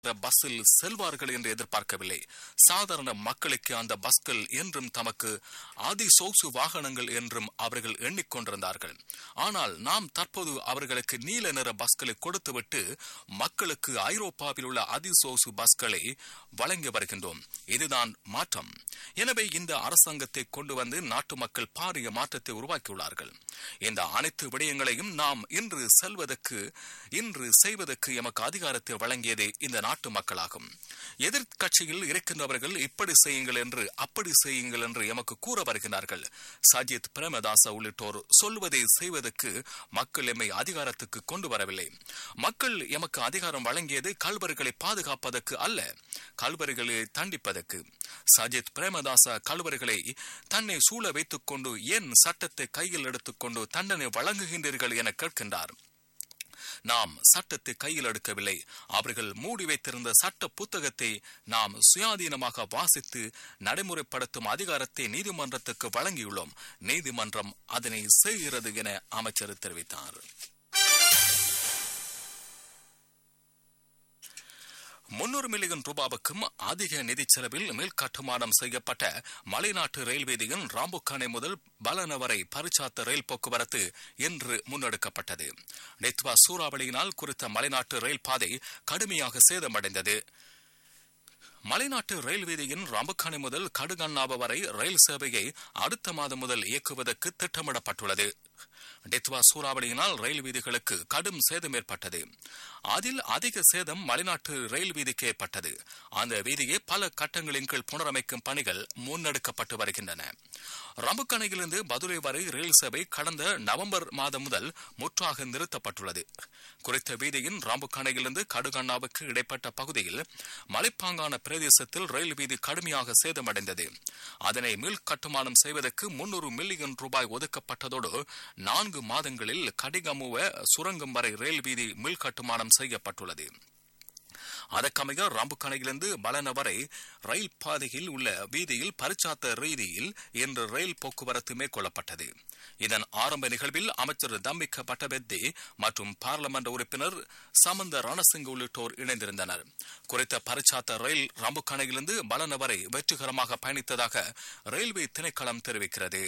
பஸ்ஸில் செல்வார்கள் என்று எதிர்பார்க்கவில்லை சாதாரண மக்களுக்கு அந்த பஸ்கள் என்றும் தமக்கு அதிசோசு வாகனங்கள் என்றும் அவர்கள் எண்ணிக்கொண்டிருந்தார்கள் ஆனால் நாம் தற்போது அவர்களுக்கு நீல நிற பஸ்களை கொடுத்துவிட்டு மக்களுக்கு ஐரோப்பாவில் உள்ள அதிசோசு பஸ்களை வழங்கி வருகின்றோம் இதுதான் மாற்றம் எனவே இந்த அரசாங்கத்தை கொண்டு வந்து நாட்டு மக்கள் பாரிய மாற்றத்தை உருவாக்கியுள்ளார்கள் இந்த அனைத்து விடயங்களையும் நாம் இன்று செல்வதற்கு இன்று செய்வதற்கு எமக்கு அதிகாரத்தை வழங்கியதே இந்த நாட்டு மக்களாகும் எதிர்க்கட்சியில் இருக்கின்றவர்கள் இப்படி செய்யுங்கள் என்று அப்படி செய்யுங்கள் என்று எமக்கு கூற வருகிறார்கள் சஜித் பிரேமதாச உள்ளிட்டோர் சொல்வதை செய்வதற்கு மக்கள் எம்மை அதிகாரத்துக்கு கொண்டு வரவில்லை மக்கள் எமக்கு அதிகாரம் வழங்கியது கல்வர்களை பாதுகாப்பதற்கு அல்ல கல்வர்களை தண்டிப்பதற்கு சஜித் பிரேமதாச கல்வர்களை தன்னை சூழ வைத்துக் கொண்டு ஏன் சட்டத்தை கையில் எடுத்துக்கொண்டு தண்டனை வழங்குகின்றீர்கள் என கேட்கின்றார் நாம் சட்டத்தை கையில் எடுக்கவில்லை அவர்கள் மூடி வைத்திருந்த சட்ட புத்தகத்தை நாம் சுயாதீனமாக வாசித்து நடைமுறைப்படுத்தும் அதிகாரத்தை நீதிமன்றத்துக்கு வழங்கியுள்ளோம் நீதிமன்றம் அதனை செய்கிறது என அமைச்சர் தெரிவித்தார் முன்னூறு மில்லியன் ரூபாவுக்கும் அதிக நிதி செலவில் மேல் கட்டுமானம் செய்யப்பட்ட மலைநாட்டு ரயில் வீதியின் ராம்புக்கானை முதல் பலன வரை பரிச்சாத்த ரயில் போக்குவரத்து இன்று முன்னெடுக்கப்பட்டது நெத்வா சூறாவளியினால் குறித்த மலைநாட்டு ரயில் பாதை கடுமையாக சேதமடைந்தது மலைநாட்டு ரயில் வீதியின் ராம்புக்கானை முதல் கடுகண்ணாவ வரை ரயில் சேவையை அடுத்த மாதம் முதல் இயக்குவதற்கு திட்டமிடப்பட்டுள்ளது டெத்வா சூறாவளியினால் ரயில் வீதிகளுக்கு கடும் சேதம் ஏற்பட்டது அதில் அதிக சேதம் மலைநாட்டு ரயில் வீதிக்கு ஏற்பட்டது அந்த வீதியை பல கட்டங்களின் கீழ் புனரமைக்கும் பணிகள் முன்னெடுக்கப்பட்டு வருகின்றன ரம்புக்கணையிலிருந்து மதுரை வரை ரயில் சேவை கடந்த நவம்பர் மாதம் முதல் முற்றாக நிறுத்தப்பட்டுள்ளது குறித்த வீதியின் ராம்புக்கணையிலிருந்து கடுகண்ணாவுக்கு இடைப்பட்ட பகுதியில் மலைப்பாங்கான பிரதேசத்தில் ரயில் வீதி கடுமையாக சேதமடைந்தது அதனை மீள் கட்டுமானம் செய்வதற்கு முன்னூறு மில்லியன் ரூபாய் ஒதுக்கப்பட்டதோடு நான்கு மாதங்களில் கடிகமுவ சுரங்கம் வரை ரயில் வீதி மீள் கட்டுமானம் செய்யப்பட்டுள்ளது அதற்கமைய ராம்புக்கணையிலிருந்து பலன வரை ரயில் பாதையில் உள்ள வீதியில் பரிச்சாத்த ரீதியில் இன்று ரயில் போக்குவரத்து மேற்கொள்ளப்பட்டது இதன் ஆரம்ப நிகழ்வில் அமைச்சர் தம்பிக்க பட்டபெத்தி மற்றும் பாராளுமன்ற உறுப்பினர் சமந்த ரணசிங் உள்ளிட்டோர் இணைந்திருந்தனர் குறித்த பரிச்சாத்த ரயில் ராம்புக்கணையிலிருந்து பலன வரை வெற்றிகரமாக பயணித்ததாக ரயில்வே திணைக்களம் தெரிவிக்கிறது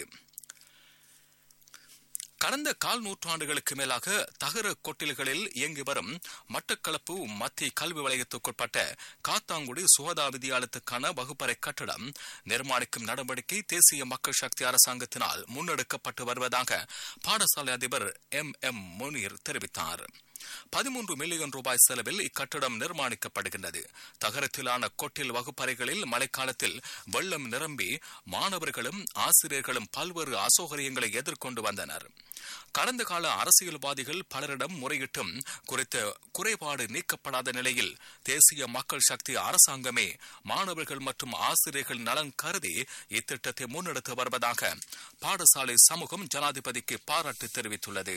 கடந்த கால் நூற்றாண்டுகளுக்கு மேலாக தகர கொட்டில்களில் இயங்கி வரும் மட்டக்களப்பு மத்திய கல்வி வலயத்துக்குட்பட்ட காத்தாங்குடி சுகதா வித்தியாலயத்துக்கான வகுப்பறை கட்டடம் நிர்மாணிக்கும் நடவடிக்கை தேசிய மக்கள் சக்தி அரசாங்கத்தினால் முன்னெடுக்கப்பட்டு வருவதாக பாடசாலை அதிபர் எம் எம் முனீர் தெரிவித்தார் பதிமூன்று மில்லியன் ரூபாய் செலவில் இக்கட்டடம் நிர்மாணிக்கப்படுகின்றது தகரத்திலான கொட்டில் வகுப்பறைகளில் மழைக்காலத்தில் வெள்ளம் நிரம்பி மாணவர்களும் ஆசிரியர்களும் பல்வேறு அசௌகரியங்களை எதிர்கொண்டு வந்தனர் கடந்த கால அரசியல்வாதிகள் பலரிடம் முறையிட்டும் குறித்த குறைபாடு நீக்கப்படாத நிலையில் தேசிய மக்கள் சக்தி அரசாங்கமே மாணவர்கள் மற்றும் ஆசிரியர்கள் நலன் கருதி இத்திட்டத்தை முன்னெடுத்து வருவதாக பாடசாலை சமூகம் ஜனாதிபதிக்கு பாராட்டு தெரிவித்துள்ளது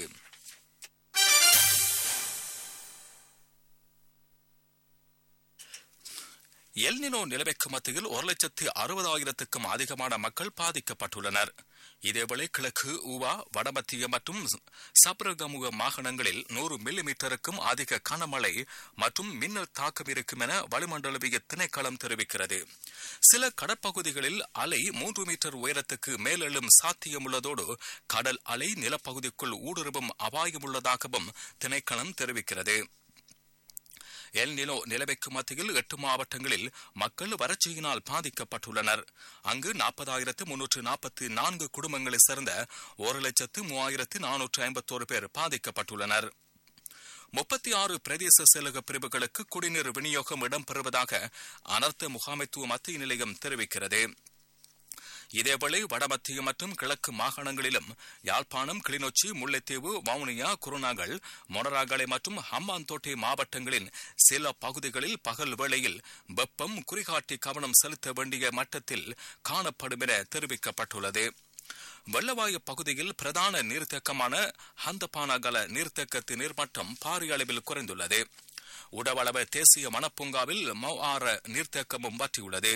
எல்னினோ நிலைமைக்கு மத்தியில் ஒரு லட்சத்து அறுபதாயிரத்துக்கும் அதிகமான மக்கள் பாதிக்கப்பட்டுள்ளனர் இதேவேளை கிழக்கு ஊவா வடமத்திய மற்றும் சப்ரகமுக மாகாணங்களில் நூறு மில்லி மீட்டருக்கும் அதிக கனமழை மற்றும் மின்னல் தாக்கம் இருக்கும் என வளிமண்டலவிய திணைக்களம் தெரிவிக்கிறது சில கடற்பகுதிகளில் அலை மூன்று மீட்டர் உயரத்துக்கு மேலெழும் சாத்தியமுள்ளதோடு கடல் அலை நிலப்பகுதிக்குள் ஊடுருவும் அபாயம் உள்ளதாகவும் திணைக்களம் தெரிவிக்கிறது எல் நிலோ நிலைமைக்கு மத்தியில் எட்டு மாவட்டங்களில் மக்கள் வறட்சியினால் பாதிக்கப்பட்டுள்ளனர் அங்கு நாற்பதாயிரத்து முன்னூற்று நாற்பத்தி நான்கு குடும்பங்களைச் சேர்ந்த ஒரு லட்சத்து மூவாயிரத்து நானூற்று ஐம்பத்தோரு பேர் பாதிக்கப்பட்டுள்ளனர் முப்பத்தி ஆறு பிரதேச செயலக பிரிவுகளுக்கு குடிநீர் விநியோகம் இடம்பெறுவதாக அனர்த்த முகாமைத்துவ மத்திய நிலையம் தெரிவிக்கிறது இதேவேளை வடமத்திய மற்றும் கிழக்கு மாகாணங்களிலும் யாழ்ப்பாணம் கிளிநொச்சி முல்லைத்தீவு வவுனியா குருநாகல் மொனராகலை மற்றும் ஹம்பாந்தோட்டை மாவட்டங்களின் சில பகுதிகளில் பகல் வேளையில் வெப்பம் குறிகாட்டி கவனம் செலுத்த வேண்டிய மட்டத்தில் காணப்படும் என தெரிவிக்கப்பட்டுள்ளது வெள்ளவாயு பகுதியில் பிரதான நீர்த்தேக்கமான ஹந்தபானகல நீர்த்தேக்கத்தின் நீர்மட்டம் பாரிய அளவில் குறைந்துள்ளது உடவளவ தேசிய வனப்பூங்காவில் மௌஆர நீர்த்தேக்கமும் வற்றியுள்ளது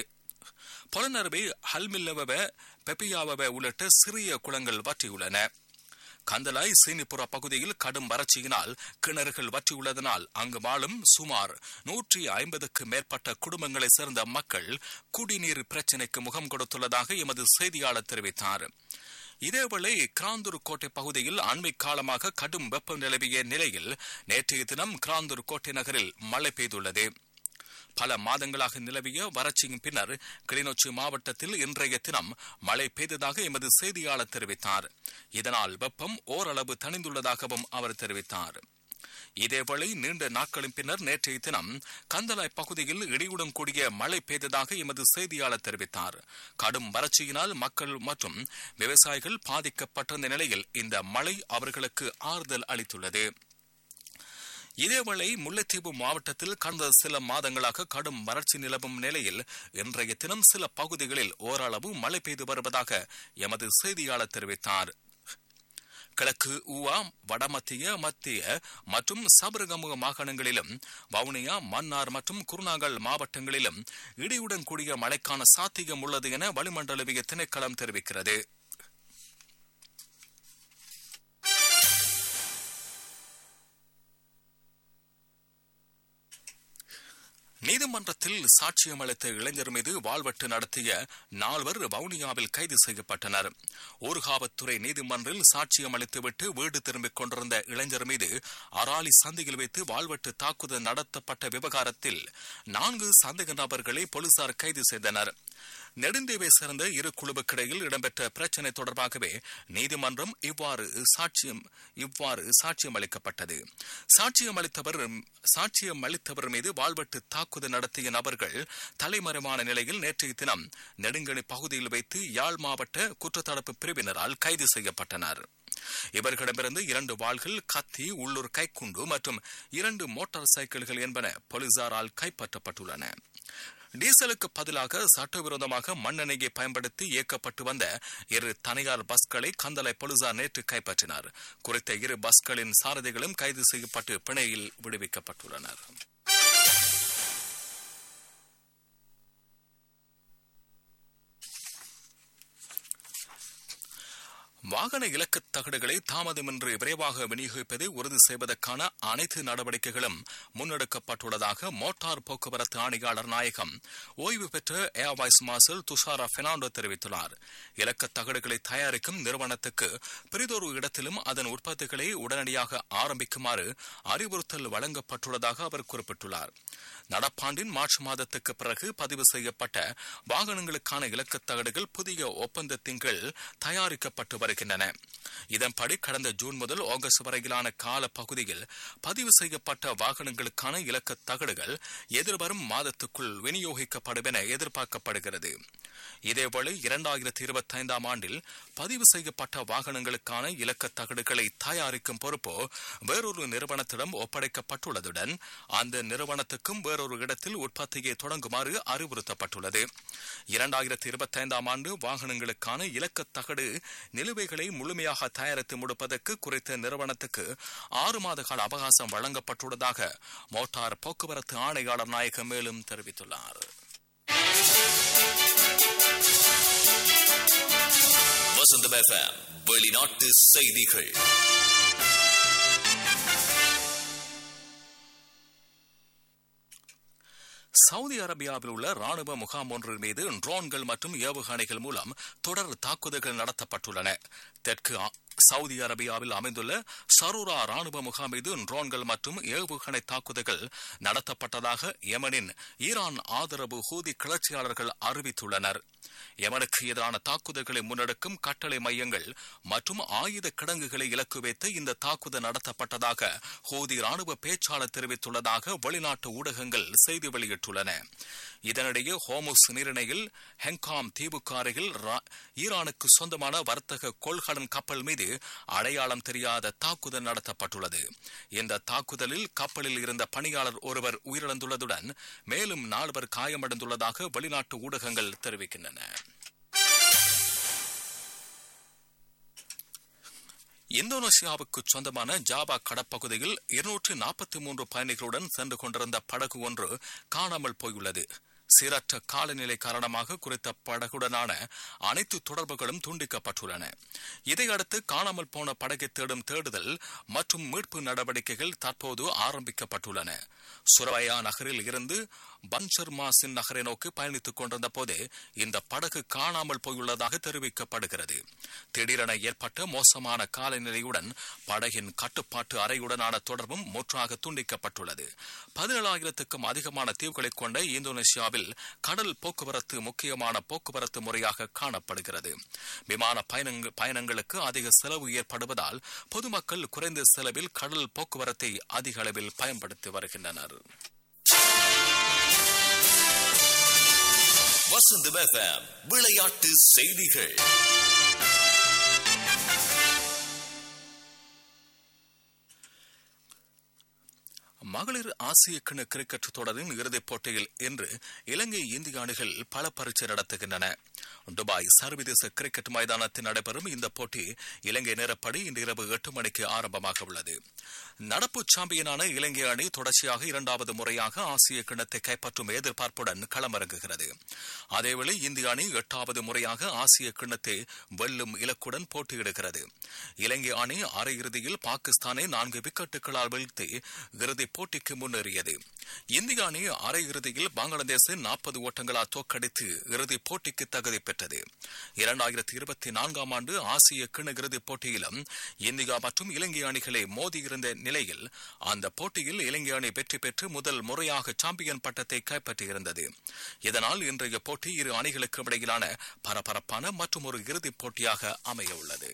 புலனறுவை ஹல்மில்லவ பெப்பியாவவ உள்ளிட்ட சிறிய குளங்கள் வற்றியுள்ளன கந்தலாய் சீனிப்புற பகுதியில் கடும் வறட்சியினால் கிணறுகள் வற்றியுள்ளதனால் அங்கு வாழும் சுமார் நூற்றி ஐம்பதுக்கு மேற்பட்ட குடும்பங்களைச் சேர்ந்த மக்கள் குடிநீர் பிரச்சினைக்கு முகம் கொடுத்துள்ளதாக எமது செய்தியாளர் தெரிவித்தார் இதேவேளை கிராந்தூர் கோட்டை பகுதியில் அண்மை காலமாக கடும் வெப்பம் நிலவிய நிலையில் நேற்றைய தினம் கிராந்தூர் கோட்டை நகரில் மழை பெய்துள்ளது பல மாதங்களாக நிலவிய வறட்சியின் பின்னர் கிளிநொச்சி மாவட்டத்தில் இன்றைய தினம் மழை பெய்ததாக எமது செய்தியாளர் தெரிவித்தார் இதனால் வெப்பம் ஓரளவு தணிந்துள்ளதாகவும் அவர் தெரிவித்தார் இதேவேளை நீண்ட நாட்களின் பின்னர் நேற்றைய தினம் கந்தலாய் பகுதியில் இடியுடன் கூடிய மழை பெய்ததாக எமது செய்தியாளர் தெரிவித்தார் கடும் வறட்சியினால் மக்கள் மற்றும் விவசாயிகள் பாதிக்கப்பட்டிருந்த நிலையில் இந்த மழை அவர்களுக்கு ஆறுதல் அளித்துள்ளது இதேவேளை முல்லைத்தீவு மாவட்டத்தில் கடந்த சில மாதங்களாக கடும் வறட்சி நிலவும் நிலையில் இன்றைய தினம் சில பகுதிகளில் ஓரளவு மழை பெய்து வருவதாக எமது செய்தியாளர் தெரிவித்தார் கிழக்கு ஊவா வடமத்திய மத்திய மற்றும் சபரகமுக மாகாணங்களிலும் வவுனியா மன்னார் மற்றும் குருநாகல் மாவட்டங்களிலும் இடியுடன் கூடிய மழைக்கான சாத்தியம் உள்ளது என வளிமண்டலவிய திணைக்களம் தெரிவிக்கிறது நீதிமன்றத்தில் சாட்சியம் அளித்த இளைஞர் மீது வாழ்வெட்டு நடத்திய நால்வர் வவுனியாவில் கைது செய்யப்பட்டனர் ஊர்காவத்துறை நீதிமன்றில் சாட்சியம் அளித்துவிட்டு வீடு திரும்பிக் கொண்டிருந்த இளைஞர் மீது அராலி சந்தையில் வைத்து வாழ்வெட்டு தாக்குதல் நடத்தப்பட்ட விவகாரத்தில் நான்கு சந்தேக நபர்களை போலீசார் கைது செய்தனர் நெடுந்தீவை சேர்ந்த இரு குழுவுக்கிடையில் இடம்பெற்ற பிரச்சினை தொடர்பாகவே நீதிமன்றம் இவ்வாறு சாட்சியம் இவ்வாறு சாட்சியம் அளிக்கப்பட்டது சாட்சியம் அளித்தவர் சாட்சியம் அளித்தவர் மீது வாழ்வெட்டு தாக்குதல் நடத்திய நபர்கள் தலைமறைவான நிலையில் நேற்றைய தினம் நெடுங்கணி பகுதியில் வைத்து யாழ் மாவட்ட குற்றத்தடுப்பு பிரிவினரால் கைது செய்யப்பட்டனர் இவர்களிடமிருந்து இரண்டு வாள்கள் கத்தி உள்ளூர் கைக்குண்டு மற்றும் இரண்டு மோட்டார் சைக்கிள்கள் என்பன போலீசாரால் கைப்பற்றப்பட்டுள்ளன டீசலுக்கு பதிலாக சட்டவிரோதமாக மண்ணெண்ணெயை பயன்படுத்தி இயக்கப்பட்டு வந்த இரு தனியார் பஸ்களை கந்தளை போலீசார் நேற்று கைப்பற்றினார் குறித்த இரு பஸ்களின் சாரதிகளும் கைது செய்யப்பட்டு பிணையில் விடுவிக்கப்பட்டுள்ளனர் வாகன இலக்கத் தகடுகளை தாமதமின்றி விரைவாக விநியோகிப்பதை உறுதி செய்வதற்கான அனைத்து நடவடிக்கைகளும் முன்னெடுக்கப்பட்டுள்ளதாக மோட்டார் போக்குவரத்து ஆணையாளர் நாயகம் ஓய்வு பெற்ற air vice marshal Thushara Fernando தெரிவித்துள்ளார் இலக்கத் தகடுகளை தயாரிக்கும் நிறுவனத்துக்கு பிரிதொரு இடத்திலும் அதன் உற்பத்திகளை உடனடியாக ஆரம்பிக்குமாறு அறிவுறுத்தல் வழங்கப்பட்டுள்ளதாக அவர் குறிப்பிட்டுள்ளார் நடப்பாண்டின் மார்ச் மாதத்துக்கு பிறகு பதிவு செய்யப்பட்ட வாகனங்களுக்கான இலக்கத் தகடுகள் புதிய ஒப்பந்தத்தின் கீழ் தயாரிக்கப்பட்டு வருகின்றன இதன்படி கடந்த ஜூன் முதல் ஆகஸ்ட் வரையிலான கால பகுதியில் பதிவு செய்யப்பட்ட வாகனங்களுக்கான இலக்கத் தகடுகள் எதிர்வரும் மாதத்துக்குள் விநியோகிக்கப்படும் என எதிர்பார்க்கப்படுகிறது இதேவேளை இரண்டாயிரத்தி இருபத்தி ஐந்தாம் ஆண்டில் பதிவு செய்யப்பட்ட வாகனங்களுக்கான இலக்கத் தகடுகளை தயாரிக்கும் பொறுப்போ வேறொரு நிறுவனத்திடம் ஒப்படைக்கப்பட்டுள்ளதுடன் அந்த நிறுவனத்துக்கும் வேறொரு இடத்தில் உற்பத்தியை தொடங்குமாறு அறிவுறுத்தப்பட்டுள்ளது இரண்டாயிரத்தி இருபத்தி ஐந்தாம் ஆண்டு வாகனங்களுக்கான இலக்கத் தகடு நிலுவைகளை முழுமையாக தயாரித்து முடிப்பதற்கு குறித்த நிறுவனத்துக்கு ஆறு மாத கால அவகாசம் வழங்கப்பட்டுள்ளதாக மோட்டார் போக்குவரத்து ஆணையாளர் நாயகம் மேலும் தெரிவித்துள்ளார் வசந்தம் எஃப்எம் வெளிநாட்டு செய்திகள் சவுதி அரேபியாவில் உள்ள ராணுவ முகாம் ஒன்று மீது ட்ரோன்கள் மற்றும் ஏவுகணைகள் மூலம் தொடர் தாக்குதல்கள் நடத்தப்பட்டுள்ளன தெற்கு ஆ- சவுதி அரேபியாவில் அமைந்துள்ள சரூரா ராணுவ முகாம் மீது ட்ரோன்கள் மற்றும் ஏவுகணை தாக்குதல்கள் நடத்தப்பட்டதாக யெமனின் ஈரான் ஆதரவு ஹூதி கிளர்ச்சியாளர்கள் அறிவித்துள்ளனர் யமனுக்கு எதிரான தாக்குதல்களை முன்னெடுக்கும் கட்டளை மையங்கள் மற்றும் ஆயுத கிடங்குகளை இலக்கு வைத்து இந்த தாக்குதல் நடத்தப்பட்டதாக ஹூதி ராணுவ பேச்சாளர் தெரிவித்துள்ளதாக வெளிநாட்டு ஊடகங்கள் செய்தி வெளியிட்டுள்ளன இதனிடையே ஹோமுஸ் நீரிணையில் ஹெங்காம் தீவுக்கு அருகில் ரா- ஈரானுக்கு சொந்தமான வர்த்தக கொள்கலன் கப்பல் மீது அடையாளம் தெரியாத தாக்குதல் நடத்தப்பட்டுள்ளது இந்த தாக்குதலில் கப்பலில் இருந்த பணியாளர் ஒருவர் உயிரிழந்துள்ளதுடன் மேலும் நால்வர் காயமடைந்துள்ளதாக வெளிநாட்டு ஊடகங்கள் தெரிவிக்கின்றன இந்தோனேசியாவுக்கு சொந்தமான ஜாவா கடற்பகுதியில் இருநூற்று நாற்பத்தி மூன்று பயணிகளுடன் சென்று கொண்டிருந்த படகு ஒன்று காணாமல் போயுள்ளது சீரற்ற காலநிலை காரணமாக குறித்த படகுடனான அனைத்து தொடர்புகளும் துண்டிக்கப்பட்டுள்ளன இதையடுத்து காணாமல் போன படகை தேடும் தேடுதல் மற்றும் மீட்பு நடவடிக்கைகள் தற்போது ஆரம்பிக்கப்பட்டுள்ளன சுரவயா நகரில் இருந்து பன்சர்மாசின் நகரை நோக்கி பயணித்துக் கொண்டிருந்த போதே இந்த படகு காணாமல் போயுள்ளதாக தெரிவிக்கப்படுகிறது திடீரென ஏற்பட்ட மோசமான காலநிலையுடன் படகின் கட்டுப்பாட்டு அறையுடனான தொடர்பும் முற்றாக துண்டிக்கப்பட்டுள்ளது பதினேழாயிரத்துக்கும் அதிகமான தீவுகளை கொண்ட இந்தோனேஷியாவில் கடல் போக்குவரத்து முக்கியமான போக்குவரத்து முறையாக காணப்படுகிறது விமான பயணங்க- பயணங்களுக்கு அதிக செலவு ஏற்படுவதால் பொதுமக்கள் குறைந்த செலவில் கடல் போக்குவரத்தை அதிக அளவில் பயன்படுத்தி வருகின்றனர் வசந்தம் எஃப்எம் விளையாட்டு செய்திகள் மகளிர் ஆசிய கிண கிரிக்கெட் தொடரின் இறுதிப் போட்டியில் இன்று இலங்கை இந்திய அணிகள் பல பரீட்சை நடத்துகின்றன துபாய் சர்வதேச கிரிக்கெட் மைதானத்தில் நடைபெறும் இந்த போட்டி இலங்கை நேரப்படி இன்று இரவு எட்டு மணிக்கு ஆரம்பமாக உள்ளது நடப்பு சாம்பியனான இலங்கை அணி தொடர்ச்சியாக இரண்டாவது முறையாக ஆசிய கிணத்தை கைப்பற்றும் எதிர்பார்ப்புடன் களமிறங்குகிறது அதேவேளை இந்திய அணி எட்டாவது முறையாக ஆசிய கிண்ணத்தை வெல்லும் இலக்குடன் போட்டியிடுகிறது இலங்கை அணி அரையிறுதியில் பாகிஸ்தானை நான்கு விக்கெட்டுகளால் வீழ்த்தி இறுதிப் போட்டிக்கு முன்னேறியது இந்திய அணி அரையிறுதியில் பங்களாதேஷை நாற்பது ஓட்டங்களால் தோற்கடித்து இறுதிப் போட்டிக்கு தகுதி பெற்றது இரண்டாயிரத்தி இருபத்தி நான்காம் ஆண்டு ஆசிய கிண இறுதிப் போட்டியிலும் இந்தியா மற்றும் இலங்கை அணிகளை மோதியிருந்த நிலையில் அந்த போட்டியில் இலங்கை அணி வெற்றி பெற்று முதல் முறையாக சாம்பியன் பட்டத்தை கைப்பற்றியிருந்தது இதனால் இன்றைய போட்டி இரு அணிகளுக்கும் இடையிலான பரபரப்பான மற்றும் ஒரு இறுதிப் போட்டியாக அமைய உள்ளது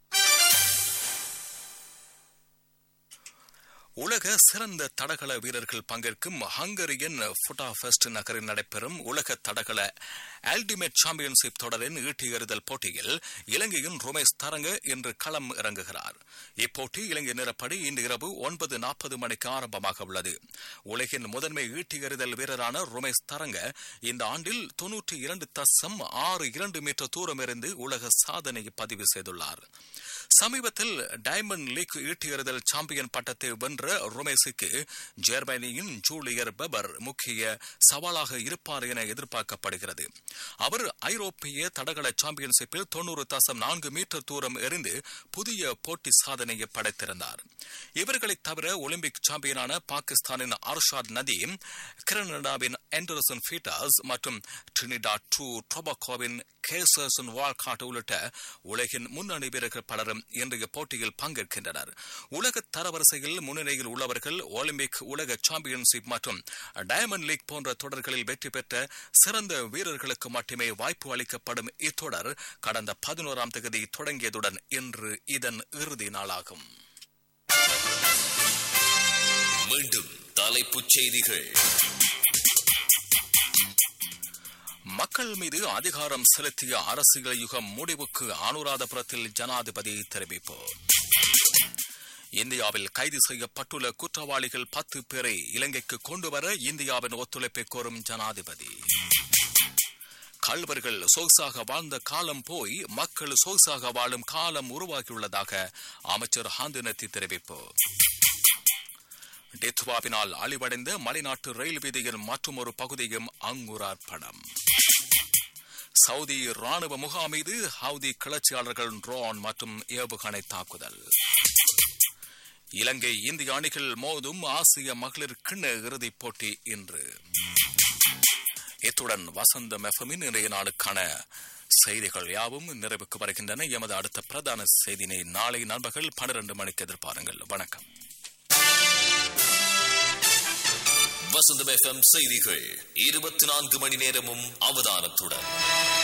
உலக சிறந்த தடகள வீரர்கள் பங்கேற்கும் ஹங்கரியன் ஃபுட்டாஃபெஸ்ட் நகரில் நடைபெறும் உலக தடகள அல்டிமேட் சாம்பியன்ஷிப் தொடரின் ஈட்டி எறிதல் போட்டியில் இலங்கையின் ரோமேஷ் தரங்க இன்று களம் இறங்குகிறார் இப்போட்டி இலங்கை நேரப்படி இன்று இரவு ஒன்பது நாற்பது மணிக்கு ஆரம்பமாக உள்ளது உலகின் முதன்மை ஈட்டி எறிதல் வீரரான ரோமேஷ் தரங்க இந்த ஆண்டில் தொன்னூற்றி இரண்டு தசம் ஆறு இரண்டு மீட்டர் தூரம் இருந்து உலக சாதனையை பதிவு செய்துள்ளார் சமீபத்தில் டைமண்ட் லீக் ஈட்டி எறிதல் சாம்பியன் பட்டத்தை வென்ற ரோமேஸுக்கு ஜெர்மனியின் ஜூலியர் பெபர் முக்கிய சவாலாக இருப்பார் என எதிர்பார்க்கப்படுகிறது அவர் ஐரோப்பிய தடகள சாம்பியன்ஷிப்பில் தொன்னூறு தசம் நான்கு மீட்டர் தூரம் எறிந்து புதிய போட்டி சாதனையை படைத்திருந்தார் இவர்களைத் தவிர ஒலிம்பிக் சாம்பியனான பாகிஸ்தானின் அர்ஷாத் நதீம் கனடாவின் ஆண்டர்சன் ஃபீட்டாஸ் மற்றும் ட்ரினிடா டூ டொபாக்கோவின் கேசர்சன் வால்காட் உள்ளிட்ட உலகின் முன்னணி வீரர்கள் பலரும் இன்றைய போட்டியில் பங்கேற்கின்றனர் உலக தரவரிசையில் முன்னிலையில் உள்ளவர்கள் ஒலிம்பிக் உலக சாம்பியன்ஷிப் மற்றும் டயமண்ட் லீக் போன்ற தொடர்களில் வெற்றி பெற்ற சிறந்த வீரர்களுக்கு மட்டுமே வாய்ப்பு அளிக்கப்படும் இத்தொடர் கடந்த பதினோராம் தேதி தொடங்கியதுடன் இன்று இதன் இறுதி நாளாகும் மீண்டும் தலைப்புச் செய்திகள் மக்கள் மீது அதிகாரம் செலுத்திய அரசியல் யுகம் முடிவுக்கு அனுராதபுரத்தில் ஜனாதிபதி தெரிவிப்பு இந்தியாவில் கைது செய்யப்பட்டுள்ள குற்றவாளிகள் பத்து பேரை இலங்கைக்கு கொண்டுவர இந்தியாவின் ஒத்துழைப்பை கோரும் ஜனாதிபதி கள்வர்கள் சொகுசாக வாழ்ந்த காலம் போய் மக்கள் சொகுசாக வாழும் காலம் உருவாகியுள்ளதாக அமைச்சர் ஹாந்தினத்தி தெரிவிப்பு டெத்வாவினால் அழிவடைந்த மலைநாட்டு ரயில் வீதியின் மற்றொரு பகுதியும் அங்குரார்ப்பணம் சவுதி ராணுவ முகாம் மீது ஹவுதி கிளர்ச்சியாளர்கள் ட்ரோன் மற்றும் ஏவுகணை தாக்குதல் இலங்கை இந்திய அணிகள் மோதும் ஆசிய மகளிர் கிண்ண இறுதிப் போட்டி இன்று இத்துடன் வசந்தம் எஃப்எம்மின் இன்றைய நாளுக்கான செய்திகள் யாவும் நிறைவுக்கு வருகின்றன எமது அடுத்த பிரதான செய்தினை நாளை நண்பகல் பன்னிரண்டு மணிக்கு எதிர்பாருங்கள் வணக்கம் வசந்தம் எஃப்எம் செய்திகள் இருபத்தி நான்கு மணி நேரமும் அவதானத்துடன்